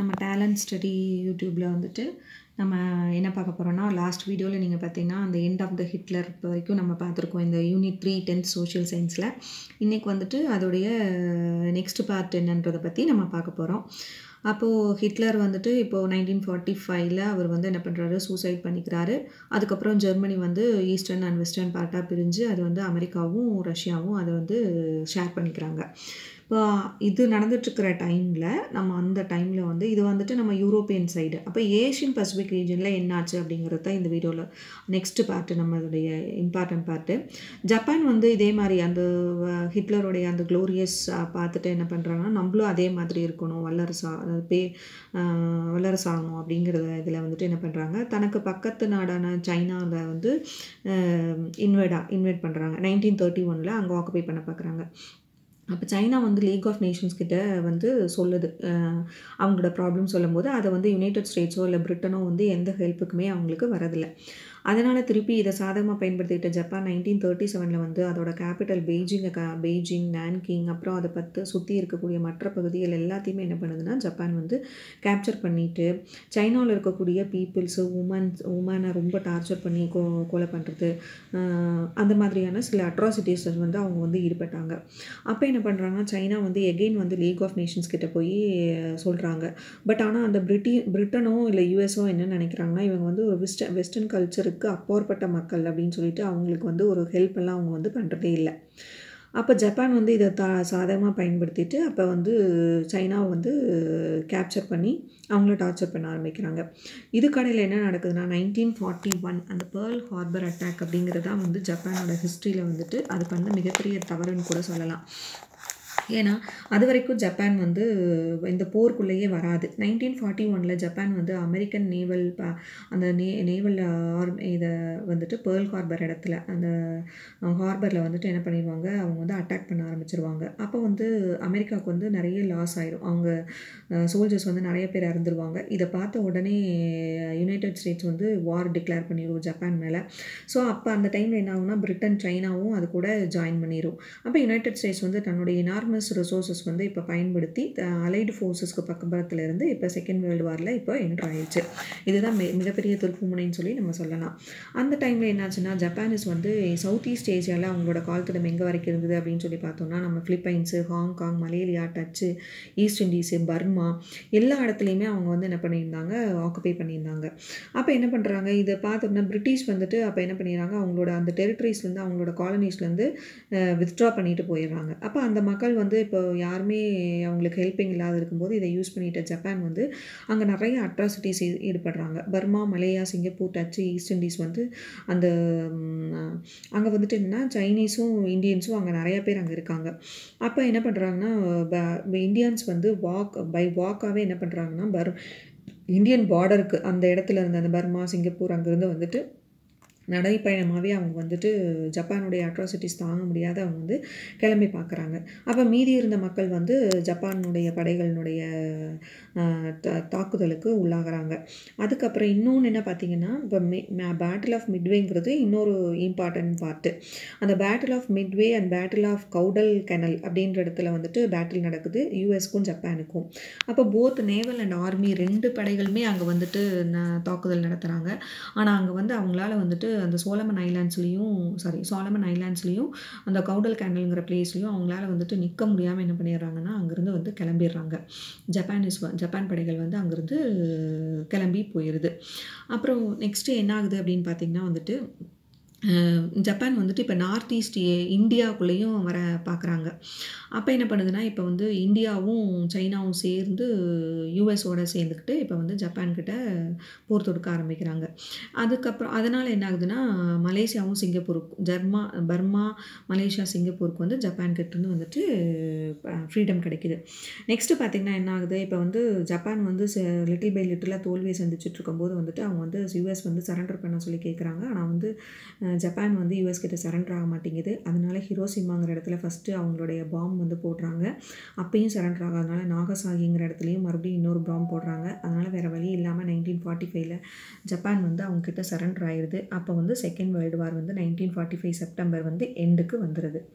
நம்ம talent study யூடியூப்பில் வந்துட்டு நம்ம என்ன பார்க்க போகிறோம்னா லாஸ்ட் வீடியோவில் நீங்கள் பார்த்தீங்கன்னா அந்த எண்ட் ஆஃப் த ஹிட்லர் வரைக்கும் நம்ம பார்த்துருக்கோம் இந்த யூனிட் த்ரீ டென்த் சோஷியல் சயின்ஸில் இன்றைக்கி வந்துட்டு அதோடைய நெக்ஸ்ட் பார்ட் என்னன்றதை பற்றி நம்ம பார்க்க போகிறோம் அப்போது ஹிட்லர் வந்துட்டு இப்போது நைன்டீன் ஃபார்ட்டி ஃபைவ்ல அவர் வந்து என்ன பண்ணுறாரு சூசைட் பண்ணிக்கிறாரு அதுக்கப்புறம் ஜெர்மனி வந்து ஈஸ்டர்ன் அண்ட் வெஸ்டர்ன் பார்ட்டாக பிரிஞ்சு அது வந்து அமெரிக்காவும் ரஷ்யாவும் அதை வந்து ஷேர் பண்ணிக்கிறாங்க இப்போ இது நடந்துட்டுருக்கிற டைமில் நம்ம அந்த டைமில் வந்து இது வந்துட்டு நம்ம யூரோப்பியன் சைடு அப்போ ஏஷியன் பசிபிக் ரீஜனில் என்னாச்சு அப்படிங்கிறது தான் இந்த வீடியோவில் நெக்ஸ்ட்டு பார்ட்டு நம்மளுடைய இம்பார்ட்டன்ட் பார்ட்டு ஜப்பான் வந்து இதே மாதிரி அந்த ஹிட்லருடைய அந்த க்ளோரியஸ் பார்த்துட்டு என்ன பண்ணுறாங்கன்னா நம்மளும் அதே மாதிரி இருக்கணும் வல்லரசா அதாவது பே வல்லரசாகணும் அப்படிங்கிறத இதில் வந்துட்டு என்ன பண்ணுறாங்க தனக்கு பக்கத்து நாடான சைனாவில் வந்து இன்வைடா இன்வைட் பண்ணுறாங்க நைன்டீன் தேர்ட்டி ஒனில் அங்கே ஆக்குபை பண்ண பார்க்குறாங்க அப்போ சைனா வந்து லீக் ஆஃப் நேஷன்ஸ் கிட்ட வந்து சொல்லுது அவங்களோட ப்ராப்ளம் சொல்லும்போது அதை வந்து யுனைடெட் ஸ்டேட்ஸோ இல்லை பிரிட்டனோ வந்து எந்த ஹெல்ப்புக்குமே அவங்களுக்கு வரதில்லை அதனால் திருப்பி இதை சாதகமாக பயன்படுத்திக்கிட்ட ஜப்பான் நைன்டீன் தேர்ட்டி செவனில் வந்து அதோட கேபிட்டல் பெய்ஜிங்கை க பெய்ஜிங் நான்கிங் அப்புறம் அதை பற்றி சுற்றி இருக்கக்கூடிய மற்ற பகுதிகள் எல்லாத்தையுமே என்ன பண்ணுதுன்னா ஜப்பான் வந்து கேப்சர் பண்ணிவிட்டு சைனாவில் இருக்கக்கூடிய பீப்புள்ஸு உமன்ஸ் உமனை ரொம்ப டார்ச்சர் பண்ணி கொ கொலை பண்ணுறது அந்த மாதிரியான சில அட்ராசிட்டிஸ் வந்து அவங்க வந்து ஈடுபட்டாங்க அப்போ என்ன பண்ணுறாங்கன்னா சைனா வந்து எகெயின் வந்து லீக் ஆஃப் நேஷன்ஸ் கிட்ட போய் சொல்கிறாங்க பட் ஆனால் அந்த பிரிட்டி பிரிட்டனோ இல்லை யூஎஸோ என்ன நினைக்கிறாங்கன்னா இவங்க வந்து ஒரு வெஸ்டர்ன் வெஸ்டர்ன் கல்ச்சருக்கு அப்பாற்பட்ட மக்கள் அப்படின்னு சொல்லிட்டு அவங்களுக்கு வந்து ஒரு ஹெல்ப் எல்லாம் அவங்க வந்து பண்ணுறதே இல்லை அப்போ ஜப்பான் வந்து இதை தா சாதகமாக பயன்படுத்திட்டு அப்போ வந்து சைனாவை வந்து கேப்சர் பண்ணி அவங்கள டார்ச்சர் பண்ண ஆரம்பிக்கிறாங்க இதுக்கடையில் என்ன நடக்குதுன்னா நைன்டீன் ஃபார்ட்டி ஒன் அந்த பேர்ல் ஹார்பர் அட்டாக் அப்படிங்கிறது தான் வந்து ஜப்பானோட ஹிஸ்ட்ரியில் வந்துட்டு அது பண்ண மிகப்பெரிய தவறுன்னு கூட சொல்லலாம் ஏன்னா அது வரைக்கும் ஜப்பான் வந்து இந்த போருக்குள்ளேயே வராது நைன்டீன் ஃபார்ட்டி ஒனில் ஜப்பான் வந்து அமெரிக்கன் நேவல் ப அந்த நே நேவல் ஆர் இதை வந்துட்டு பேர்ல் ஹார்பர் இடத்துல அந்த ஹார்பரில் வந்துட்டு என்ன பண்ணிடுவாங்க அவங்க வந்து அட்டாக் பண்ண ஆரம்பிச்சிருவாங்க அப்போ வந்து அமெரிக்காவுக்கு வந்து நிறைய லாஸ் ஆயிரும் அவங்க சோல்ஜர்ஸ் வந்து நிறைய பேர் இறந்துருவாங்க இதை பார்த்த உடனே யுனைடெட் ஸ்டேட்ஸ் வந்து வார் டிக்ளேர் பண்ணிடும் ஜப்பான் மேலே ஸோ அப்போ அந்த டைமில் என்ன ஆகும்னா பிரிட்டன் சைனாவும் அது கூட ஜாயின் பண்ணிடும் அப்போ யுனைடெட் ஸ்டேட்ஸ் வந்து தன்னுடைய எனார்மஸ் ரிசோர்ஸஸ் வந்து இப்போ பயன்படுத்தி அலைடு ஃபோர்ஸஸ்க்கு பக்கத்தில் இருந்து இப்போ செகண்ட் வேர்ல்டு வாரில் இப்போ என்ட்ரு ஆயிடுச்சு இதுதான் மிக மிகப்பெரிய திருப்புமுனைன்னு சொல்லி நம்ம சொல்லலாம் அந்த டைமில் என்னாச்சுன்னா ஜப்பானிஸ் வந்து சவுத் ஈஸ்ட் ஏஷியாவில் அவங்களோட கால்தடம் எங்கே வரைக்கும் இருந்தது அப்படின்னு சொல்லி பார்த்தோம்னா நம்ம Philippines Hong Kong Malaya Dutch East Indies Burma எல்லா இடத்துலையுமே அவங்க வந்து என்ன பண்ணியிருந்தாங்க ஆக்குபை பண்ணியிருந்தாங்க அப்போ என்ன பண்ணுறாங்க இதை பார்த்தோம்னா பிரிட்டிஷ் வந்துட்டு அப்போ என்ன பண்ணிடுறாங்க அவங்களோட அந்த டெரிட்டரிஸ்லேருந்து அவங்களோட காலனிஸ்லேருந்து வித்ட்ரா பண்ணிட்டு போயிடுறாங்க அப்போ அந்த மக்கள் வந்து இப்போ யாருமே அவங்களுக்கு ஹெல்ப்பிங் இல்லாத இருக்கும்போது இதை யூஸ் பண்ணிட்ட ஜப்பான் வந்து அங்கே நிறைய அட்ராசிட்டிஸ் ஈடுபடுறாங்க Burma Malaya Singapore Dutch East Indies வந்து அந்த அங்கே வந்துட்டு என்னன்னா சைனீஸும் இந்தியன்ஸும் அங்கே நிறைய பேர் அங்கே இருக்காங்க அப்போ என்ன பண்ணுறாங்கன்னா இந்தியன்ஸ் வந்து வாக் பை வாக்காகவே என்ன பண்ணுறாங்கன்னா பர் இந்தியன் பார்டருக்கு அந்த இடத்துல இருந்த அந்த பர்மா சிங்கப்பூர் அங்கேருந்து வந்துட்டு நடைப்பயணமாகவே அவங்க வந்துட்டு ஜப்பானுடைய அட்ராசிட்டிஸ் தாங்க முடியாத அவங்க வந்து கிளம்பி பார்க்குறாங்க அப்போ மீதி இருந்த மக்கள் வந்து ஜப்பானுடைய படைகளினுடைய தாக்குதலுக்கு உள்ளாகிறாங்க அதுக்கப்புறம் இன்னொன்று என்ன பார்த்தீங்கன்னா இப்போ மே பேட்டில் ஆஃப் மிட்வேங்கிறது இன்னொரு இம்பார்ட்டன்ட் பார்ட்டு அந்த battle of Midway and battle of Guadalcanal அப்படின்ற இடத்துல வந்துட்டு பேட்டில் நடக்குது யூஎஸ்க்கும் ஜப்பானுக்கும் அப்போ போத் நேவல் அண்ட் ஆர்மி ரெண்டு படைகளுமே அங்கே வந்துட்டு தாக்குதல் நடத்துகிறாங்க ஆனால் அங்கே வந்து அவங்களால வந்துட்டு அந்த சோலமன் ஐலாண்ட்ஸ்லேயும் சாரி சோலமன் ஐலாண்ட்ஸ்லேயும் அந்த கவுடல் கேண்டல்ங்கிற பிளேஸ்லையும் அவங்களால வந்துட்டு நிற்க முடியாமல் என்ன பண்ணிடுறாங்கன்னா அங்கேருந்து வந்து கிளம்பிடுறாங்க ஜப்பானிஸ் ஜப்பான் படைகள் வந்து அங்கேருந்து கிளம்பி போயிடுது அப்புறம் நெக்ஸ்ட்டு என்ன ஆகுது அப்படின்னு பார்த்திங்கன்னா வந்துட்டு ஜப்பான் வந்துட்டு இப்போ நார்த் ஈஸ்ட் இந்தியாவுக்குள்ளேயும் வர பார்க்குறாங்க அப்போ என்ன பண்ணுதுன்னா இப்போ வந்து இந்தியாவும் சைனாவும் சேர்ந்து யூஎஸோட சேர்ந்துக்கிட்டு இப்போ வந்து ஜப்பான்கிட்ட போர் தொடுக்க ஆரம்பிக்கிறாங்க அதுக்கப்புறம் அதனால் என்ன ஆகுதுன்னா மலேசியாவும் சிங்கப்பூருக்கும் ஜர்மா பர்மா மலேசியா சிங்கப்பூருக்கு வந்து ஜப்பான் கிட்டேருந்து வந்துட்டு ஃப்ரீடம் கிடைக்கிது நெக்ஸ்ட்டு பார்த்திங்கன்னா என்ன ஆகுது இப்போ வந்து ஜப்பான் வந்து லிட்டில் பை லிட்டிலாக தோல்வியை சந்திச்சுட்டு இருக்கும்போது வந்துட்டு அவங்க வந்து யூஎஸ் வந்து சரண்டர் பண்ண சொல்லி கேட்குறாங்க ஆனால் வந்து ஜப்பான் வந்து யூஎஸ் கிட்ட சரண்டர் ஆக மாட்டேங்குது அதனால ஹிரோசிமாங்கிற இடத்துல ஃபஸ்ட்டு அவங்களுடைய பாம் வந்து போடுறாங்க அப்பயும் சரண்டர் ஆகாதனால நாகசாகிங்கிற இடத்துலையும் மறுபடியும் இன்னொரு பாம் போடுறாங்க அதனால் வேறு வழி இல்லாமல் நைன்டீன் ஃபார்ட்டி ஃபைவ்ல ஜப்பான் வந்து அவங்கக்கிட்ட சரண்டர் ஆயிடுது அப்போ வந்து செகண்ட் வேர்ல்டு வார் வந்து நைன்டீன் ஃபார்ட்டி ஃபைவ் செப்டம்பர் வந்து எண்டுக்கு வந்துடுது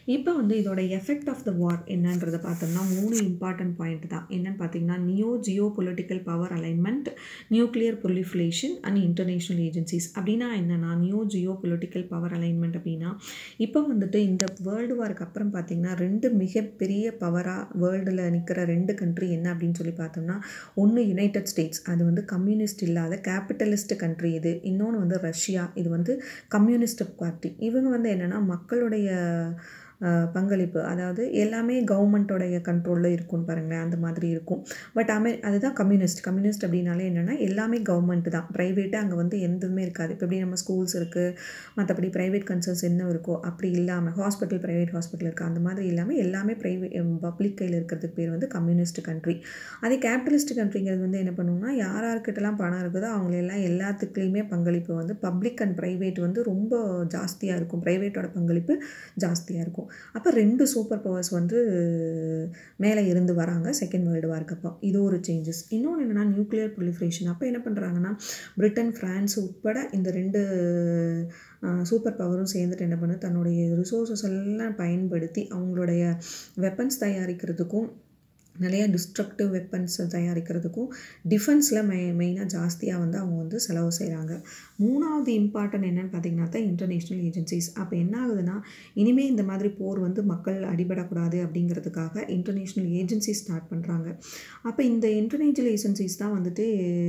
இப்போ வந்து இதோட எஃபெக்ட் ஆஃப் த வார் என்னன்றதை பார்த்தோம்னா மூணு இம்பார்ட்டன்ட் பாயிண்ட் தான் என்னன்னு பார்த்தீங்கன்னா neo geopolitical power alignment nuclear proliferation and international agencies அப்படின்னா என்னென்னா neo geopolitical power alignment அப்படின்னா இப்போ வந்துட்டு இந்த வேர்ல்டு வாருக்கு அப்புறம் பார்த்தீங்கன்னா ரெண்டு மிகப்பெரிய பவராக வேர்ல்டில் நிற்கிற ரெண்டு கண்ட்ரி என்ன அப்படின்னு சொல்லி பார்த்தோம்னா ஒன்று யுனைடெட் ஸ்டேட்ஸ் அது வந்து கம்யூனிஸ்ட் இல்லாத கேபிட்டலிஸ்ட் கண்ட்ரி இது இன்னொன்று வந்து ரஷ்யா இது வந்து கம்யூனிஸ்ட் பார்ட்டி இவங்க வந்து என்னென்னா மக்களுடைய பங்களிப்பு அதாவது எல்லாமே கவர்மெண்ட்டோடைய கண்ட்ரோலில் இருக்கும்னு பாருங்களேன் அந்த மாதிரி இருக்கும் பட் அமெ அதுதான் கம்யூனிஸ்ட் கம்யூனிஸ்ட் அப்படின்னாலே என்னென்னா எல்லாமே கவர்மெண்ட் தான் ப்ரைவேட்டாக அங்கே வந்து எதுவுமே இருக்காது இப்போ எப்படி நம்ம ஸ்கூல்ஸ் இருக்குது மற்றபடி ப்ரைவேட் கன்சர்ன்ஸ் என்ன இருக்கோ அப்படி இல்லாமல் ஹாஸ்பிட்டல் ப்ரைவேட் ஹாஸ்பிட்டல் இருக்குது அந்த மாதிரி இல்லாமல் எல்லாமே ப்ரைவேட் பப்ளிக் கையில் இருக்கிறதுக்கு பேர் வந்து கம்யூனிஸ்ட் கண்ட்ரி அதே கேபிட்டலிஸ்ட் கண்ட்ரிங்கிறது வந்து என்ன பண்ணுவோம்னா யார் யார்கிட்டலாம் பணம் இருக்குதோ அவங்களெல்லாம் எல்லாத்துக்குலேயுமே பங்களிப்பு வந்து பப்ளிக் அண்ட் ப்ரைவேட் வந்து ரொம்ப ஜாஸ்தியாக இருக்கும் ப்ரைவேட்டோட பங்களிப்பு ஜாஸ்தியாக இருக்கும் அப்போ ரெண்டு சூப்பர் பவர்ஸ் வந்து மேலே இருந்து வராங்க செகண்ட் வேர்ல்டு வார்க்கு அப்போ இது ஒரு சேஞ்சஸ் இன்னொன்று என்னென்னா நியூக்ளியர் ப்ரொலிஃப்ரேஷன் அப்போ என்ன பண்ணுறாங்கன்னா பிரிட்டன் ஃப்ரான்ஸ் உட்பட இந்த ரெண்டு சூப்பர் பவரும் சேர்ந்துட்டு என்ன பண்ணு தன்னுடைய ரிசோர்ஸஸ் எல்லாம் பயன்படுத்தி அவங்களுடைய வெப்பன்ஸ் தயாரிக்கிறதுக்கும் நிறைய டிஸ்ட்ரக்டிவ் வெப்பன்ஸ் தயாரிக்கிறதுக்கும் டிஃபென்ஸில் மெ மெயினாக ஜாஸ்தியாக வந்து அவங்க வந்து செலவு செய்கிறாங்க மூணாவது இம்பார்ட்டன் என்னென்னு பார்த்தீங்கன்னா தான் இன்டர்நேஷ்னல் ஏஜென்சிஸ் அப்போ என்ன ஆகுதுன்னா இனிமேல் இந்த மாதிரி போர் வந்து மக்கள் அடிபடக்கூடாது அப்படிங்கிறதுக்காக இன்டர்நேஷ்னல் ஏஜென்சி ஸ்டார்ட் பண்ணுறாங்க அப்போ இந்த இன்டர்நேஷ்னல் ஏஜென்சிஸ் தான் வந்துட்டு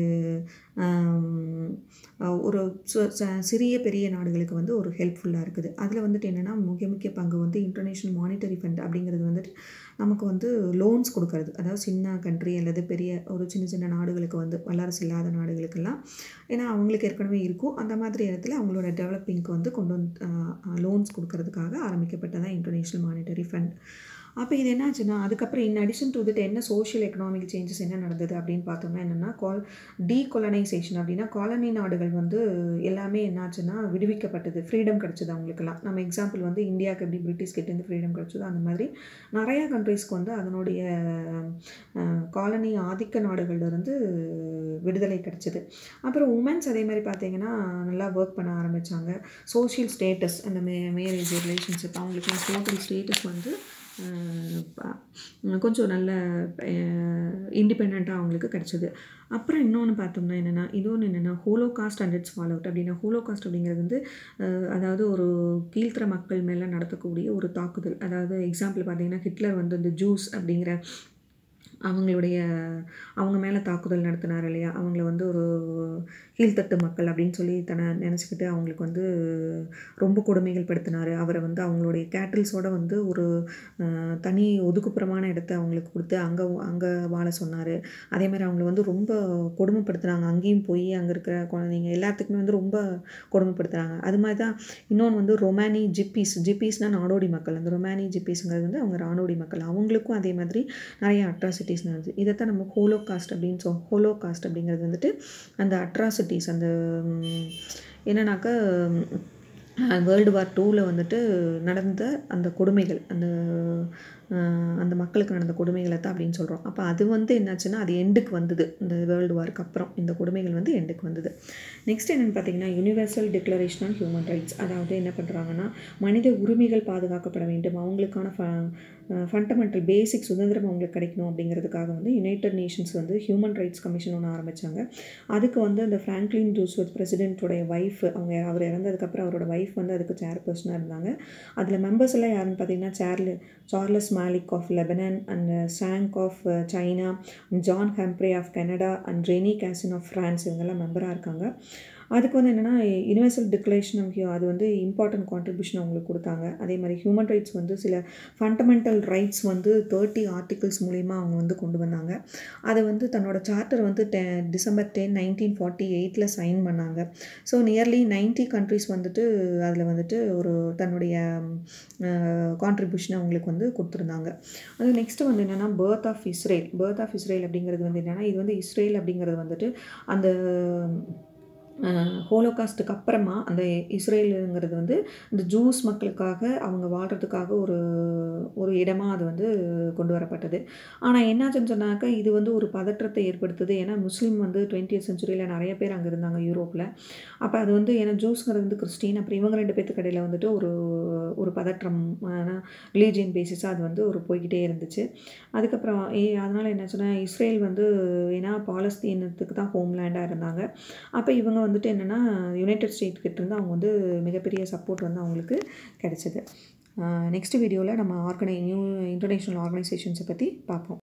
ஒரு சிறிய பெரிய நாடுகளுக்கு வந்து ஒரு ஹெல்ப்ஃபுல்லாக இருக்குது அதில் வந்துட்டு என்னென்னா முக்கிய முக்கிய பங்கு வந்து இன்டர்நேஷ்னல் மானிட்டரி ஃபண்ட் அப்படிங்கிறது வந்துட்டு நமக்கு வந்து லோன்ஸ் கொடுக்கறது அதாவது சின்ன கண்ட்ரி அல்லது பெரிய ஒரு சின்ன சின்ன நாடுகளுக்கு வந்து வல்லரசு இல்லாத நாடுகளுக்கெல்லாம் ஏன்னா அவங்களுக்கு ஏற்கனவே இருக்கும் அந்த மாதிரி இடத்துல அவங்களோட டெவலப்பிங்க்கு வந்து கொண்டு வந்து லோன்ஸ் கொடுக்கறதுக்காக ஆரம்பிக்கப்பட்டதான் இன்டர்நேஷ்னல் மானிட்டரி ஃபண்ட் அப்போ இது என்னாச்சுன்னா அதுக்கப்புறம் இன் அடிஷன் டு இதுட்டு என்ன சோஷியல் எக்கனாமிக் சேஞ்சஸ் என்ன நடந்தது அப்படின்னு பார்த்தோம்னா என்னென்னா கால் டீகொலனைசேஷன் அப்படின்னா காலனி நாடுகள் வந்து எல்லாமே என்னாச்சுன்னா விடுவிக்கப்பட்டது ஃப்ரீடம் கிடச்சிது அவங்களுக்கெல்லாம் நம்ம எக்ஸாம்பிள் வந்து இந்தியாவுக்கு எப்படி பிரிட்டிஷ் கிட்டேருந்து ஃப்ரீடம் கிடச்சதோ அந்த மாதிரி நிறையா கண்ட்ரீஸ்க்கு வந்து அதனுடைய காலனி ஆதிக்க நாடுகள்லேருந்து விடுதலை கிடச்சிது அப்புறம் உமன்ஸ் அதே மாதிரி பார்த்தீங்கன்னா நல்லா ஒர்க் பண்ண ஆரம்பித்தாங்க சோஷியல் ஸ்டேட்டஸ் அந்த மே மேரேஜ் ரிலேஷன்ஷிப் அவங்களுக்குலாம் சோஷியல் ஸ்டேட்டஸ் வந்து கொஞ்சம் நல்ல இண்டிபெண்ட்டாக அவங்களுக்கு கிடச்சிது அப்புறம் இன்னொன்று பார்த்தோம்னா என்னென்னா இன்னொன்று என்னென்னா holocaust and its fallout அப்படின்னா ஹோலோ காஸ்ட் அப்படிங்கிறது வந்து அதாவது ஒரு கீழ்த்தர மக்கள் மேலே நடத்தக்கூடிய ஒரு தாக்குதல் அதாவது எக்ஸாம்பிள் பார்த்தீங்கன்னா ஹிட்லர் வந்து இந்த ஜூஸ் அப்படிங்கிற அவங்களுடைய அவங்க மேலே தாக்குதல் நடத்தினார் இல்லையா அவங்கள வந்து ஒரு கீழ்த்தட்டு மக்கள் அப்படின்னு சொல்லி தன்னை நினச்சிக்கிட்டு அவங்களுக்கு வந்து ரொம்ப கொடுமைகள் படுத்தினார் அவரை வந்து அவங்களுடைய கேட்டில்ஸோட வந்து ஒரு தனி ஒதுக்குப்புறமான இடத்த அவங்களுக்கு கொடுத்து அங்கே அங்கே வாழ சொன்னார் அதே மாதிரி அவங்கள வந்து ரொம்ப கொடுமைப்படுத்துனாங்க அங்கேயும் போய் அங்கே இருக்கிற குழந்தைங்க எல்லாத்துக்குமே வந்து ரொம்ப கொடுமைப்படுத்துகிறாங்க அது மாதிரி தான் இன்னொன்று வந்து ரொமானி ஜிப்பீஸ் ஜிப்பீஸ்னால் நாடோடி மக்கள் அந்த ரொமானி ஜிப்பீஸுங்கிறது வந்து அவங்க நாடோடி மக்கள் அவங்களுக்கும் அதே மாதிரி நிறைய அட்ராசிட்டிஸ் நடந்துச்சு இதைத்தான் நம்ம ஹோலோ காஸ்ட் அப்படின்னு சொல் ஹோலோ காஸ்ட் அப்படிங்கிறது வந்துட்டு அந்த அட்ராசிட்டிஸ் அந்த என்னன்னாக்கா வேர்ல்டு வார் டூவில் வந்துட்டு நடந்த அந்த கொடுமைகள் அந்த அந்த மக்களுக்கு நடந்த கொடுமைகளை தான் அப்படின்னு சொல்கிறோம் அப்போ அது வந்து என்னாச்சுன்னா அது எண்டுக்கு வந்தது இந்த வேர்ல்டு வார்க்கு அப்புறம் இந்த கொடுமைகள் வந்து எண்டுக்கு வந்தது நெக்ஸ்ட் என்னென்னு பார்த்தீங்கன்னா universal declaration on human rights அதாவது என்ன பண்ணுறாங்கன்னா மனித உரிமைகள் பாதுகாக்கப்பட வேண்டும் அவங்களுக்கான ஃப ஃபண்டமெண்டல் பேசிக் சுதந்திரம் அவங்களுக்கு கிடைக்கணும் அப்படிங்கிறதுக்காக வந்து யுனைடெட் நேஷன்ஸ் வந்து ஹியூமன் ரைட்ஸ் கமிஷன் ஒன்று ஆரம்பித்தாங்க அதுக்கு வந்து அந்த ஃப்ராங்க்லின் ரூஸ்வெத் பிரசிடென்ட்டோடைய ஒய்ஃப் அவங்க அவர் இறந்ததுக்கப்புறம் அவரோட ஒய்ஃப் வந்து அதுக்கு சேர் பர்சனாக இருந்தாங்க அதில் மெம்பர்ஸ் எல்லாம் யாருன்னு பார்த்தீங்கன்னா Charlie Charles Malik of Lebanon and Chang of China John Humphrey of Canada and Rene Cassin of France இவங்கெல்லாம் மெம்பராக இருக்காங்க அதுக்கு வந்து என்னென்னா யுனிவர்சல் டிக்ளரேஷன் ஆஃப் ஹியூ அது வந்து இம்பார்ட்டன்ட் கான்ட்ரிபியூஷன் அவங்களுக்கு கொடுத்தாங்க அதே மாதிரி ஹியூமன் ரைட்ஸ் வந்து சில ஃபண்டமெண்டல் ரைட்ஸ் வந்து தேர்ட்டி ஆர்டிகல்ஸ் மூலிமா அவங்க வந்து கொண்டு வந்தாங்க அதை வந்து தன்னோட சார்ட்டர் வந்து டெ டிசம்பர் டென் நைன்டீன் ஃபார்ட்டி எயிட்டில் சைன் பண்ணாங்க ஸோ நியர்லி நைன்ட்டி கண்ட்ரிஸ் வந்துட்டு அதில் வந்துட்டு ஒரு தன்னுடைய கான்ட்ரிபியூஷனை அவங்களுக்கு வந்து கொடுத்துருந்தாங்க அது நெக்ஸ்ட்டு வந்து என்னென்னா birth of Israel birth of Israel அப்படிங்கிறது வந்து என்னென்னா இது வந்து இஸ்ரேல் அப்படிங்கிறது வந்துட்டு அந்த ஹோலோகாஸ்ட்டுக்கு அப்புறமா அந்த இஸ்ரேலுங்கிறது வந்து இந்த ஜூஸ் மக்களுக்காக அவங்க வாழ்கிறதுக்காக ஒரு ஒரு இடமா அது வந்து கொண்டு வரப்பட்டது ஆனால் என்னாச்சுன்னு சொன்னாக்கா இது வந்து ஒரு பதற்றத்தை ஏற்படுத்துது ஏன்னா முஸ்லீம் வந்து டுவெண்ட்டியத் செஞ்சுரியில் நிறைய பேர் அங்கே இருந்தாங்க யூரோப்பில் அப்போ அது வந்து ஏன்னா ஜூஸ்ங்கிறது வந்து கிறிஸ்டின் அப்புறம் இவங்க ரெண்டு பேர்த்துக்கு இடையில வந்துட்டு ஒரு ஒரு பதற்றம் ரிலீஜியன் பேசிஸாக அது வந்து ஒரு போய்கிட்டே இருந்துச்சு அதுக்கப்புறம் ஏ அதனால் என்ன சொன்னால் இஸ்ரேல் வந்து ஏன்னா பாலஸ்தீனத்துக்கு தான் ஹோம்லேண்டாக இருந்தாங்க அப்போ இவங்க வந்துட்டு என்னென்னா யுனைடெட் ஸ்டேட் கிட்டேருந்து அவங்க வந்து மிகப்பெரிய சப்போர்ட் வந்து அவங்களுக்கு கிடச்சிது நெக்ஸ்ட் வீடியோவில் நம்ம ஆர்கனை நியூ இன்டர்நேஷ்னல் ஆர்கனைசேஷன்ஸை பற்றி பார்ப்போம்